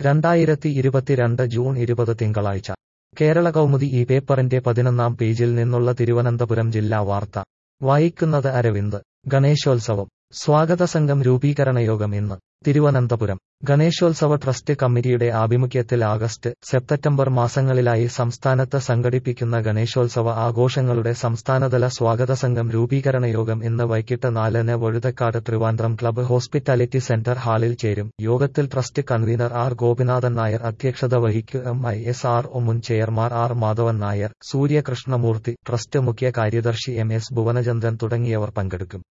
രണ്ടായിരത്തി ഇരുപത്തിരണ്ട് ജൂൺ ഇരുപത് തിങ്കളാഴ്ച കേരള കൗമുദി ഈ പേപ്പറിന്റെ പതിനൊന്നാം പേജിൽ നിന്നുള്ള തിരുവനന്തപുരം ജില്ലാ വാർത്ത വായിക്കുന്നത് അരവിന്ദ് ഗണേശോത്സവം സ്വാഗത സംഘം രൂപീകരണ യോഗം ഇന്ന് തിരുവനന്തപുരം ഗണേശോത്സവ ട്രസ്റ്റ് കമ്മിറ്റിയുടെ ആഭിമുഖ്യത്തിൽ ആഗസ്റ്റ് സെപ്റ്റംബർ മാസങ്ങളിലായി സംസ്ഥാനത്ത് സംഘടിപ്പിക്കുന്ന ഗണേശോത്സവ ആഘോഷങ്ങളുടെ സംസ്ഥാനതല സ്വാഗത സംഘം രൂപീകരണ യോഗം ഇന്ന് വൈകിട്ട് നാലിന് Vazhuthacaud Trivandrum club hospitality centre ഹാളിൽ ചേരും യോഗത്തിൽ trust convenor R Gopinathan Nair അധ്യക്ഷത വഹിക്കും ഐ എസ് ആർ ഒ മുൻ chairman R Madhavan Nair Suryakrishnamoorthy trust മുഖ്യ കാര്യദർശി എം എസ് ഭുവനചന്ദ്രൻ തുടങ്ങിയവർ പങ്കെടുക്കും